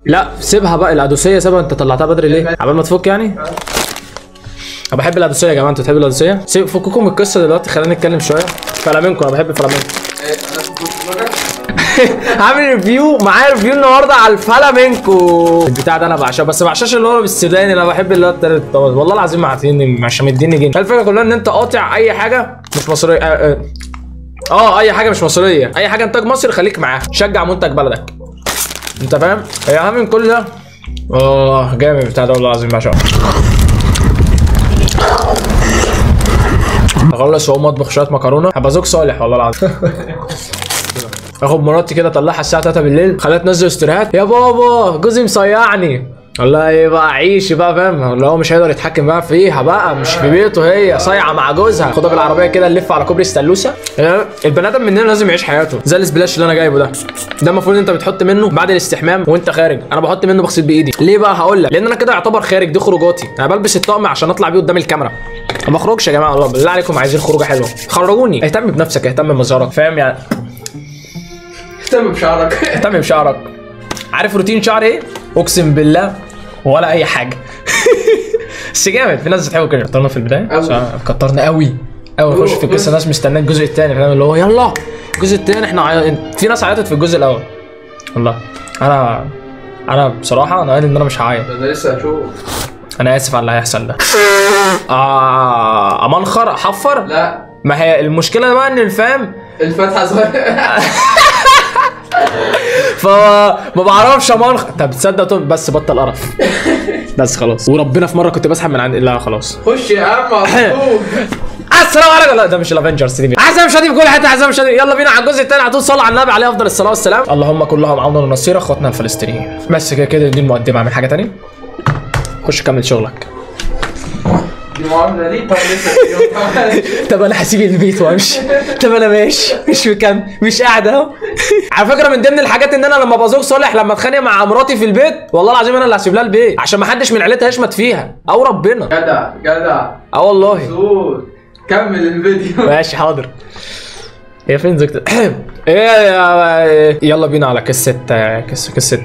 لا سيبها بقى القدوسيه سيبها انت طلعتها بدري ليه عبال ما تفك يعني انا بحب القدوسيه يا جماعه انتوا بتحبوا القدوسيه سيب فككم من القصه دلوقتي خلينا نتكلم شويه فلامينكو انا بحب الفلامينكو عامل ريفيو معايا ريفيو النهارده على الفلامينكو البتاع ده انا بعشقه بس ما بعشقش اللي هو بالسوداني انا بحب اللي هو التالت الطبق والله العظيم معطيني مش مديني جنيه الفكره كلها ان انت قاطع اي حاجه مش مصريه اه, آه. اه اي حاجه مش مصريه اي حاجه انتاج مصري خليك معاها شجع منتج بلدك انت فاهم هي اهم من كل ده اه جامد بتاع ده والله العظيم بعشقه اخلص واقوم اطبخ شويه مكرونه هبقى زوج صالح والله العظيم اخد مراتي كده اطلعها الساعه 3 بالليل خليها تنزل استوريهات يا بابا جوزي مصيعني والله ايه بقى عيش بقى فاهم اللي هو مش هيقدر يتحكم بقى فيها بقى مش في بيته هي صايعه مع جوزها خدها بالعربيه كده نلف على كوبري ستالوسا البني ادم مننا لازم يعيش حياته زي السبلاش اللي انا جايبه ده ده المفروض انت بتحط منه بعد الاستحمام وانت خارج انا بحط منه بغسل بايدي ليه بقى هقول لك لان انا كده يعتبر خارج دي خروجاتي انا بلبس الطقم عشان اطلع بيه قدام الكاميرا ما اخرجش يا جماعه والله بالله عليكم عايزين خروجه حلوه خرجوني اهتم بنفسك اهتم بمظهرك فاهم يعني اهتم بشعرك اهتم بشعرك عارف روتين شعر ايه اقسم بالله ولا اي حاجه بس جامد في ناس بتحبه كده كترنا في البدايه أوي. عشان كترنا قوي قوي نخش في القصه ناس مستنيه الجزء الثاني فاهم اللي هو يلا الجزء الثاني احنا عي... في ناس عيطت في الجزء الاول والله انا انا بصراحه انا قايل ان انا مش هعيط انا لسه هشوف انا اسف على اللي هيحصل ده اه امنخر احفر لا ما هي المشكله بقى ان الفهم الفتحه صغيره فما بعرفش امنخر طب تصدق طب بس بطل قرف بس خلاص وربنا في مره كنت بسحب من عند لا خلاص خش يا عم على طول. السلام عليكم لا ده مش الافنجرز دي اعزائي المشاهدين في كل حته اعزائي المشاهدين يلا بينا على الجزء الثاني على طول صلى على النبي عليه افضل الصلاه والسلام اللهم كلهم عونا ونصير اخواتنا الفلسطينيين بس كده كده دي المقدمه اعمل حاجه تانية خش كمل شغلك دي معامله دي طب لسه في يوم. طب انا هسيب البيت وامشي طب انا ماشي مش مكمل مش قاعد اهو على فكره من ضمن الحاجات ان انا لما بزوج صالح لما اتخانق مع مراتي في البيت والله العظيم انا اللي هسيب لها البيت عشان ما حدش من عيلتها يشمت فيها او ربنا جدع جدع اه والله زود كمل الفيديو ماشي حاضر هي فين زوجتك؟ ايه يا- يلا بينا على قصة قصة قصة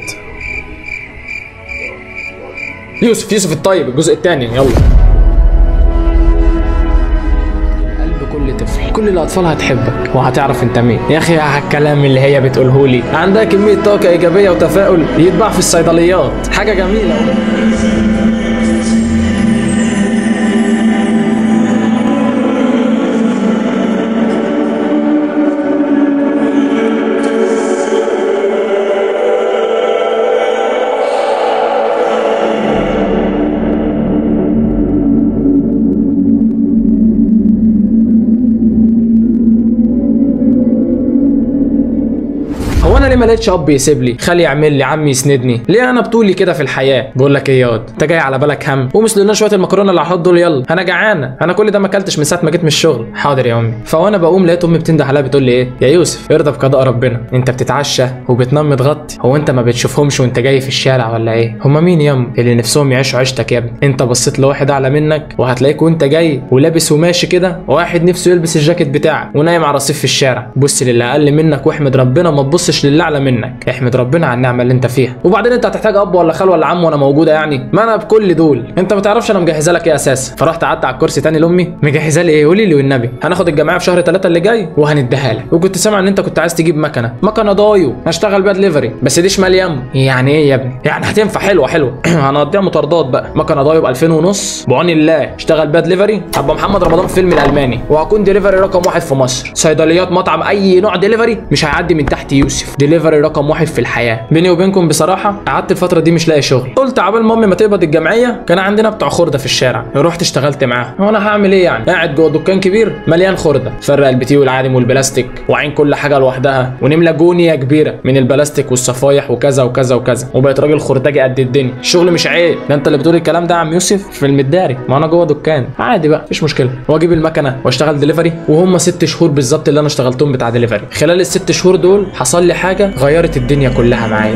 يوسف يوسف الطيب الجزء الثاني يلا قلب كل طفل كل الاطفال هتحبك وهتعرف انت مين يا اخي على الكلام اللي هي بتقوله لي عندها كميه طاقه ايجابيه وتفاؤل يتباع في الصيدليات حاجه جميله هو انا ليه ما لقيتش اب يسيب لي خالي يعمل لي عمي يسندني ليه انا بطولي كده في الحياه بقول لك ايه ياض انت جاي على بالك هم قوم اسلق لنا شويه المكرونه اللي هحط دول يلا انا جعانه انا كل ده ما اكلتش من ساعه ما جيت من الشغل حاضر يا امي فوانا بقوم لقيت امي بتنده عليا بتقول لي ايه يا يوسف ارضى بقضاء ربنا انت بتتعشى وبتنام متغطي هو انت ما بتشوفهمش وانت جاي في الشارع ولا ايه هما مين يا امي اللي نفسهم يعيشوا عيشتك يا ابني انت بصيت لواحد اعلى منك وهتلاقيك وانت جاي ولابس وماشي كده واحد نفسه يلبس الجاكيت بتاعك ونايم على رصيف في الشارع بص للي اقل منك واحمد ربنا ما تبصش للي اعلى منك احمد ربنا على النعمه اللي انت فيها وبعدين انت هتحتاج اب ولا خال ولا عم وانا موجوده يعني ما انا بكل دول انت ما تعرفش انا مجهزه لك ايه اساسا فرحت قعدت على الكرسي تاني لامي مجهزه لي ايه قولي لي والنبي هناخد الجماعه في شهر ثلاثة اللي جاي وهنديها لك وكنت سامع ان انت كنت عايز تجيب مكنه مكنه ضايو هشتغل بيها دليفري بس دي شمال يم يعني ايه يا ابني يعني هتنفع حلوه حلوه هنقضيها مطاردات بقى مكنه ضايو ب 2000 ونص بعون الله اشتغل بيها دليفري هبقى محمد رمضان في فيلم الالماني وهكون دليفري رقم واحد في مصر صيدليات مطعم اي نوع دليفري مش هيعدي من تحت يوسف دليفري رقم واحد في الحياه بيني وبينكم بصراحه قعدت الفتره دي مش لاقي شغل قلت عبال ما امي ما تقبض الجمعيه كان عندنا بتوع خرده في الشارع رحت اشتغلت معاهم وانا هعمل ايه يعني قاعد جوه دكان كبير مليان خرده فرق البتي والعادم والبلاستيك وعين كل حاجه لوحدها ونملى جونيه كبيره من البلاستيك والصفايح وكذا وكذا وكذا وبقيت راجل خردجي قد الدنيا الشغل مش عيب ده انت اللي بتقول الكلام ده يا عم يوسف في المداري ما انا جوه دكان عادي بقى مفيش مشكله واجيب المكنه واشتغل دليفري وهم ست شهور بالظبط اللي انا اشتغلتهم بتاع دليفري خلال الست شهور دول حصل لي حاجه غيرت الدنيا كلها معايا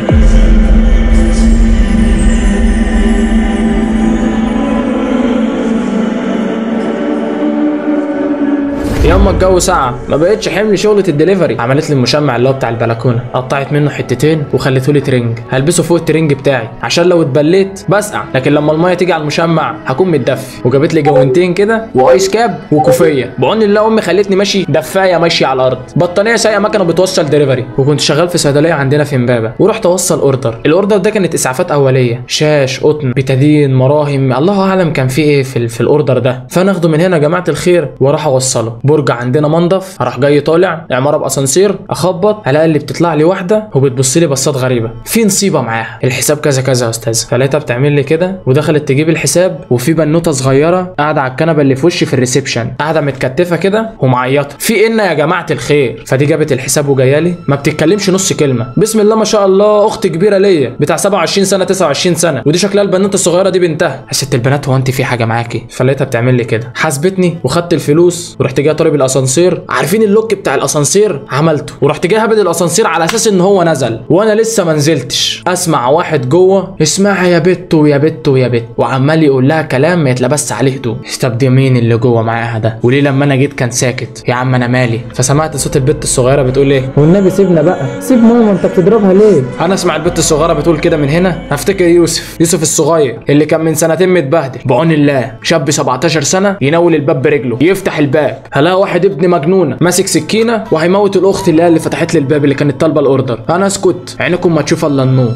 ماما الجو ساعه ما بقتش حمل شغله الدليفري عملت لي المشمع اللي هو بتاع البلكونه قطعت منه حتتين وخليته لي ترنج هلبسه فوق الترنج بتاعي عشان لو اتبليت بسقع لكن لما الميه تيجي على المشمع هكون متدفي وجابت لي جوانتين كده وايس كاب وكوفيه بعون الله امي خلتني ماشي دفايه ماشي على الارض بطانيه سايقه مكنه بتوصل دليفري وكنت شغال في صيدليه عندنا في امبابه ورحت اوصل اوردر الاوردر ده كانت اسعافات اوليه شاش قطن بتدين مراهم الله اعلم كان في ايه في, ال- في الاوردر ده فانا اخده من هنا يا جماعه الخير واروح اوصله برج عندنا منضف اروح جاي طالع عماره باسانسير اخبط الاقي اللي بتطلع لي واحده وبتبص لي بصات غريبه في نصيبه معاها الحساب كذا كذا يا استاذ فلقيتها بتعمل لي كده ودخلت تجيب الحساب وفي بنوته صغيره قاعده على الكنبه اللي في وشي في الريسبشن قاعده متكتفه كده ومعيطه في ان يا جماعه الخير فدي جابت الحساب وجايه لي ما بتتكلمش نص كلمه بسم الله ما شاء الله اخت كبيره ليا بتاع 27 سنه 29 سنه ودي شكلها البنوته الصغيره دي بنتها يا ست البنات هو انت في حاجه معاكي فلقيتها بتعمل لي كده حاسبتني وخدت الفلوس ورحت جاي طالب الاسانسير عارفين اللوك بتاع الاسانسير عملته ورحت جاي هبد الاسانسير على اساس ان هو نزل وانا لسه ما نزلتش اسمع واحد جوه اسمعها يا بت ويا بت ويا بت وعمال يقول لها كلام ما يتلبس عليه هدوء طب دي مين اللي جوه معاها ده وليه لما انا جيت كان ساكت يا عم انا مالي فسمعت صوت البت الصغيره بتقول ايه والنبي سيبنا بقى سيب ماما انت بتضربها ليه انا اسمع البت الصغيره بتقول كده من هنا افتكر يوسف يوسف الصغير اللي كان من سنتين متبهدل بعون الله شاب 17 سنه ينول الباب برجله يفتح الباب هلاقي واحد ابن مجنونه ماسك سكينه وهيموت الاخت اللي هي اللي فتحت لي الباب اللي كانت طالبه الاوردر انا اسكت عينكم ما تشوف الا النور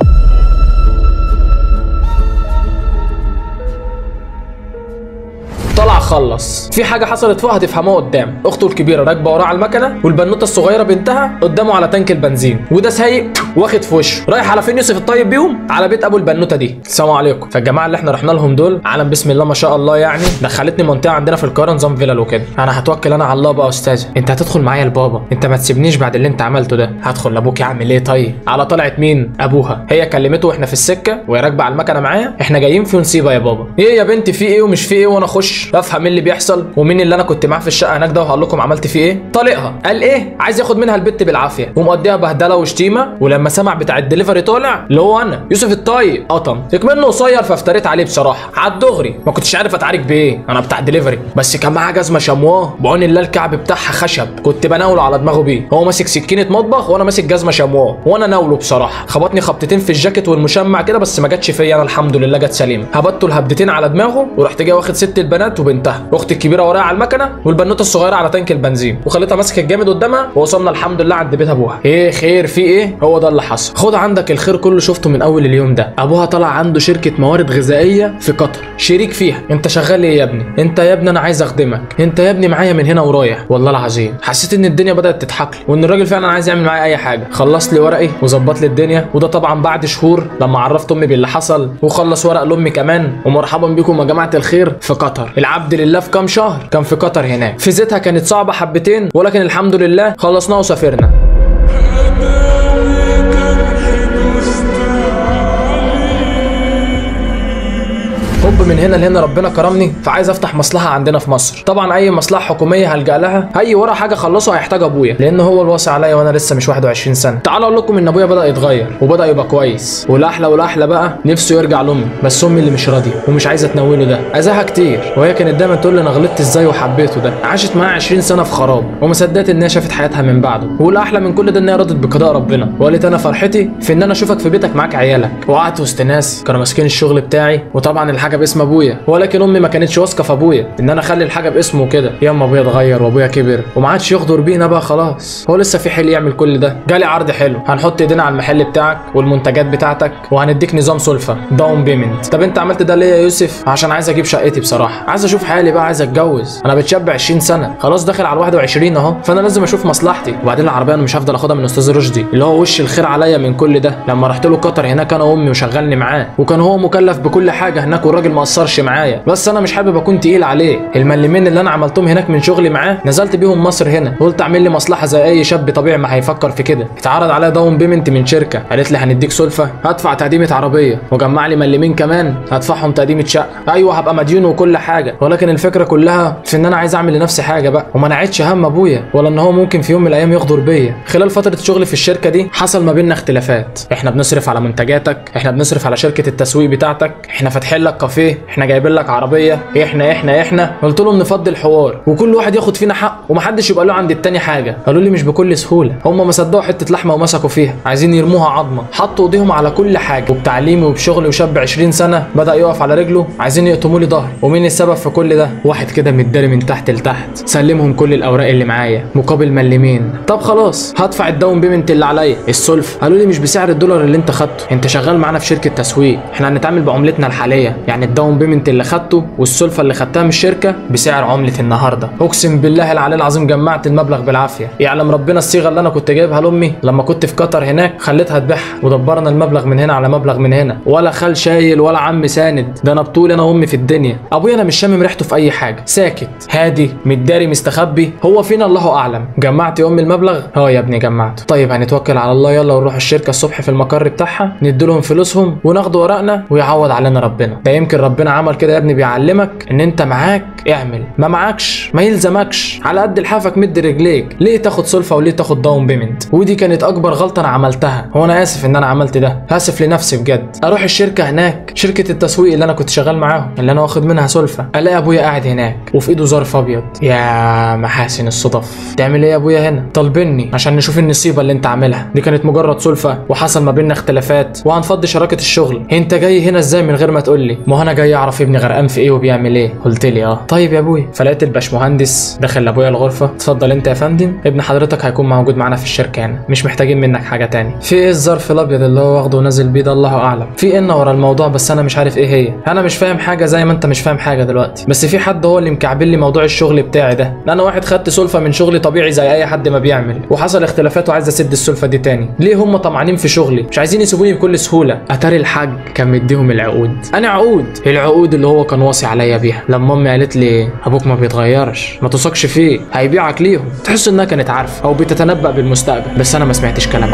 طلع خلص في حاجه حصلت فوق هتفهموها قدام اخته الكبيره راكبه وراه على المكنه والبنوته الصغيره بنتها قدامه على تانك البنزين وده سايق واخد في وشه رايح على فين يوسف الطيب بيهم على بيت ابو البنوته دي السلام عليكم فالجماعه اللي احنا رحنا لهم دول عالم بسم الله ما شاء الله يعني دخلتني منطقه عندنا في القاهره نظام فيلل وكده انا هتوكل انا على الله بقى يا استاذ انت هتدخل معايا لبابا انت ما تسيبنيش بعد اللي انت عملته ده هدخل لابوك يعمل ايه طيب على طلعت مين ابوها هي كلمته واحنا في السكه وهي راكبه على المكنه معايا احنا جايين في نصيبه يا بابا ايه يا بنتي في ايه ومش في ايه وانا اخش افهم ايه اللي بيحصل ومين اللي انا كنت معاه في الشقه هناك ده وهقول لكم عملت فيه ايه طليقها قال ايه عايز ياخد منها البت بالعافيه ومقضيها بهدله وشتيمه ولما سمع بتاع الدليفري طالع اللي هو انا يوسف الطيب قطم منه قصير فافتريت عليه بصراحه على الدغري ما كنتش عارف اتعارك بايه انا بتاع دليفري بس كان معاه جزمه شمواه بعون الله الكعب بتاعها خشب كنت بناوله على دماغه بيه هو ماسك سكينه مطبخ وانا ماسك جزمه شمواه وانا ناوله بصراحه خبطني خبطتين في الجاكيت والمشمع كده بس ما جاتش فيا انا الحمد لله جت سليمه هبطته الهبدتين على دماغه ورحت جاي واخد ست البنات وبنتها اختي الكبيره ورايا على المكنه والبنوته الصغيره على تانك البنزين وخليتها ماسكه الجامد قدامها ووصلنا الحمد لله عند بيت ابوها ايه خير في ايه هو ده اللي حصل خد عندك الخير كله شفته من اول اليوم ده ابوها طلع عنده شركه موارد غذائيه في قطر شريك فيها انت شغال ايه يا ابني انت يا ابني انا عايز اخدمك انت يا ابني معايا من هنا ورايح والله العظيم حسيت ان الدنيا بدات تضحك لي وان الراجل فعلا عايز يعمل معايا اي حاجه خلص لي ورقي وظبط لي الدنيا وده طبعا بعد شهور لما عرفت امي باللي حصل وخلص ورق لامي كمان ومرحبا بكم يا جماعه الخير في قطر العبد لله في كام شهر كان في قطر هناك فيزتها كانت صعبه حبتين ولكن الحمد لله خلصناها وسافرنا هوب من هنا لهنا ربنا كرمني فعايز افتح مصلحه عندنا في مصر طبعا اي مصلحه حكوميه هلجا لها اي ورا حاجه اخلصه هيحتاج ابويا لان هو الوصي عليا وانا لسه مش 21 سنه تعالوا اقول لكم ان ابويا بدا يتغير وبدا يبقى كويس والاحلى والاحلى بقى نفسه يرجع لامي بس امي اللي مش راضيه ومش عايزه تنوله ده اذاها كتير وهي كانت دايما تقول لي انا غلطت ازاي وحبيته ده عاشت معاه 20 سنه في خراب وما صدقت ان هي شافت حياتها من بعده والاحلى من كل ده ان هي رضت بقضاء ربنا وقالت انا فرحتي في ان انا اشوفك في بيتك معاك عيالك وقعدت وسط ناس كانوا ماسكين الشغل بتاعي وطبعا الحاجه باسم ابويا ولكن امي ما كانتش واثقه في ابويا ان انا اخلي الحاجه باسمه كده ياما ابويا اتغير وابويا كبر وما عادش يغدر بينا بقى خلاص هو لسه في حل يعمل كل ده جالي عرض حلو هنحط ايدينا على المحل بتاعك والمنتجات بتاعتك وهنديك نظام سلفه داون بيمنت طب انت عملت ده ليه يا يوسف عشان عايز اجيب شقتي بصراحه عايز اشوف حالي بقى عايز اتجوز انا بتشاب 20 سنه خلاص داخل على 21 اهو فانا لازم اشوف مصلحتي وبعدين العربيه انا مش هفضل اخدها من استاذ رشدي اللي هو وش الخير عليا من كل ده لما رحت له قطر هناك انا وامي وشغلني معاه وكان هو مكلف بكل حاجه هناك والراجل ما قصرش معايا بس انا مش حابب اكون تقيل عليه الملمين اللي انا عملتهم هناك من شغلي معاه نزلت بيهم مصر هنا قلت اعمل لي مصلحه زي اي شاب طبيعي ما هيفكر في كده اتعرض عليا داون بيمنت من شركه قالت لي هنديك سلفه هدفع تقديمه عربيه وجمع لي ملمين كمان هدفعهم تقديمه شقه ايوه هبقى مديون وكل حاجه ولكن الفكره كلها في ان انا عايز اعمل لنفسي حاجه بقى وما نعيدش هم ابويا ولا ان هو ممكن في يوم من الايام يغدر بيا خلال فتره شغلي في الشركه دي حصل ما بيننا اختلافات احنا بنصرف على منتجاتك احنا بنصرف على شركه التسويق بتاعتك احنا فاتحين لك كافيه ايه احنا جايبين لك عربيه احنا احنا احنا قلت لهم نفضي الحوار وكل واحد ياخد فينا حق ومحدش يبقى له عند التاني حاجه قالوا لي مش بكل سهوله هم ما صدقوا حته لحمه ومسكوا فيها عايزين يرموها عظمه حطوا ايديهم على كل حاجه وبتعليمي وبشغلي وشاب 20 سنه بدا يقف على رجله عايزين يقطموا لي ظهري ومين السبب في كل ده واحد كده متداري من تحت لتحت سلمهم كل الاوراق اللي معايا مقابل ملمين طب خلاص هدفع الداون بيمنت اللي عليا السلف قالوا لي مش بسعر الدولار اللي انت خدته انت شغال معانا في شركه تسويق احنا هنتعامل بعملتنا الحاليه يعني الداون بيمنت اللي خدته والسلفه اللي خدتها من الشركه بسعر عمله النهارده اقسم بالله العلي العظيم جمعت المبلغ بالعافيه يعلم ربنا الصيغه اللي انا كنت جايبها لامي لما كنت في قطر هناك خليتها تبيعها ودبرنا المبلغ من هنا على مبلغ من هنا ولا خال شايل ولا عم ساند ده انا بطول انا وامي في الدنيا ابويا انا مش شامم ريحته في اي حاجه ساكت هادي متداري مستخبي هو فينا الله اعلم جمعت يا امي المبلغ اه يا ابني جمعته طيب هنتوكل على الله يلا ونروح الشركه الصبح في المقر بتاعها نديلهم فلوسهم وناخد ورقنا ويعوض علينا ربنا ده يمكن ربنا عمل كده يا ابني بيعلمك ان انت معاك اعمل ما معكش ما يلزمكش على قد لحافك مد رجليك ليه تاخد سلفه وليه تاخد داون بيمنت ودي كانت اكبر غلطه انا عملتها هو انا اسف ان انا عملت ده اسف لنفسي بجد اروح الشركه هناك شركه التسويق اللي انا كنت شغال معاهم اللي انا واخد منها سلفه الاقي ابويا قاعد هناك وفي ايده ظرف ابيض يا محاسن الصدف تعمل ايه يا ابويا هنا طالبني عشان نشوف النصيبه اللي انت عاملها دي كانت مجرد سلفه وحصل ما بيننا اختلافات وهنفضي شراكه الشغل انت جاي هنا ازاي من غير ما تقول لي ما هو انا جاي اعرف ابني غرقان في ايه وبيعمل ايه قلت لي اه طيب يا ابويا فلقيت الباشمهندس دخل لابويا الغرفه اتفضل انت يا فندم ابن حضرتك هيكون موجود معانا في الشركه هنا مش محتاجين منك حاجه تاني في ايه الظرف الابيض اللي هو واخده ونازل بيه ده الله اعلم في ان ورا الموضوع بس انا مش عارف ايه هي انا مش فاهم حاجه زي ما انت مش فاهم حاجه دلوقتي بس في حد هو اللي مكعبل لي موضوع الشغل بتاعي ده انا واحد خدت سلفه من شغلي طبيعي زي اي حد ما بيعمل وحصل اختلافات وعايز اسد السلفه دي تاني ليه هم طمعانين في شغلي مش عايزين يسيبوني بكل سهوله اتاري الحاج كان مديهم العقود انا عقود العقود اللي هو كان واصي عليا بيها لما امي قالت لي ابوك ما بيتغيرش ما تثقش فيه هيبيعك ليهم تحس انها كانت عارفه او بتتنبأ بالمستقبل بس انا ما سمعتش كلامها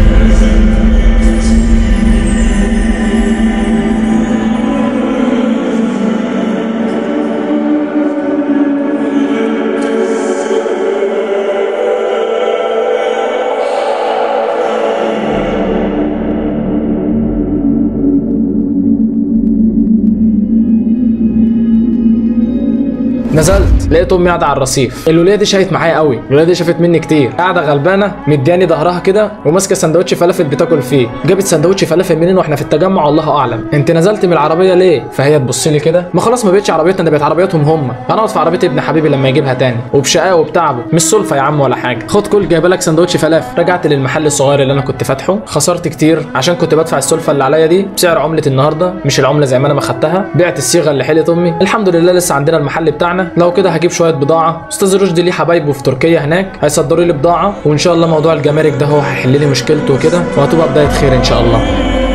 نزلت لقيت امي قاعده على الرصيف الوليه دي شايت معايا قوي الوليه دي شافت مني كتير قاعده غلبانه مدياني ظهرها كده وماسكه سندوتش فلافل بتاكل فيه جابت سندوتش فلافل منين واحنا في التجمع الله اعلم انت نزلت من العربيه ليه فهي تبص لي كده ما خلاص ما بقتش عربيتنا ده بقت عربيتهم هم انا اقعد في عربيه ابن حبيبي لما يجيبها تاني وبشقاوه وبتعبه مش سلفه يا عم ولا حاجه خد كل جايبه لك سندوتش فلافل رجعت للمحل الصغير اللي انا كنت فاتحه خسرت كتير عشان كنت بدفع السلفه اللي عليا دي بسعر عمله النهارده مش العمله زي ما انا ما خدتها بعت الصيغه اللي حلت امي الحمد لله لسه عندنا المحل بتاعنا لو كده هجيب شويه بضاعه استاذ رشدي ليه حبايبه في تركيا هناك هيصدروا لي بضاعه وان شاء الله موضوع الجمارك ده هو هيحل لي مشكلته وكده وهتبقى بدايه خير ان شاء الله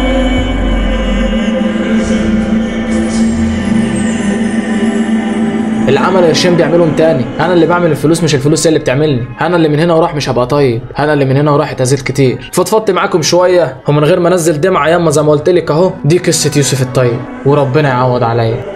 العمل قرشين بيعملهم تاني انا اللي بعمل الفلوس مش الفلوس هي اللي بتعملني انا اللي من هنا وراح مش هبقى طيب انا اللي من هنا وراح اتأذيت كتير فضفضت معاكم شويه ومن غير ما انزل دمعه ياما زي ما قلت لك اهو دي قصه يوسف الطيب وربنا يعوض عليا